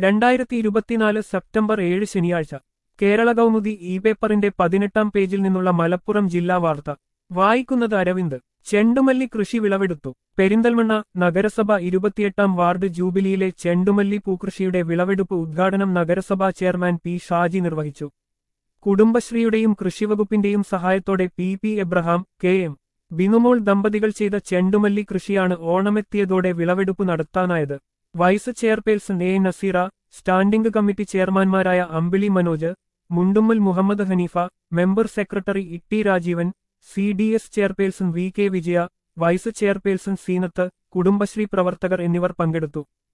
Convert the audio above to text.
രണ്ടായിരത്തി ഇരുപത്തിനാല് സെപ്റ്റംബർ ഏഴ് ശനിയാഴ്ച കേരള കൗമുദി ഇ പേപ്പറിന്റെ പതിനെട്ടാം പേജിൽ നിന്നുള്ള മലപ്പുറം ജില്ലാ വാർത്ത വായിക്കുന്നത് അരവിന്ദ് ചെണ്ടുമല്ലി കൃഷി വിളവെടുത്തു പെരിന്തൽമണ്ണ നഗരസഭ ഇരുപത്തിയെട്ടാം വാർഡ് ജൂബിലിയിലെ ചെണ്ടുമല്ലി പൂക്കൃഷിയുടെ വിളവെടുപ്പ് ഉദ്ഘാടനം നഗരസഭാ ചെയർമാൻ പി ഷാജി നിർവഹിച്ചു കുടുംബശ്രീയുടെയും കൃഷിവകുപ്പിന്റെയും സഹായത്തോടെ P P Abraham K M Binumol ദമ്പതികൾ ചെയ്ത ചെണ്ടുമല്ലി കൃഷിയാണ് ഓണമെത്തിയതോടെ വിളവെടുപ്പ് നടത്താനായത് vice chairperson A Naseera standing committee ചെയർമാൻമാരായ Ambili Manoj Mundummal Muhammad Haneefa member secretary Itty Rajeevan C D S chairperson V K Vijaya vice chairperson Seenath Kudumbashree പ്രവർത്തകർ എന്നിവർ പങ്കെടുത്തു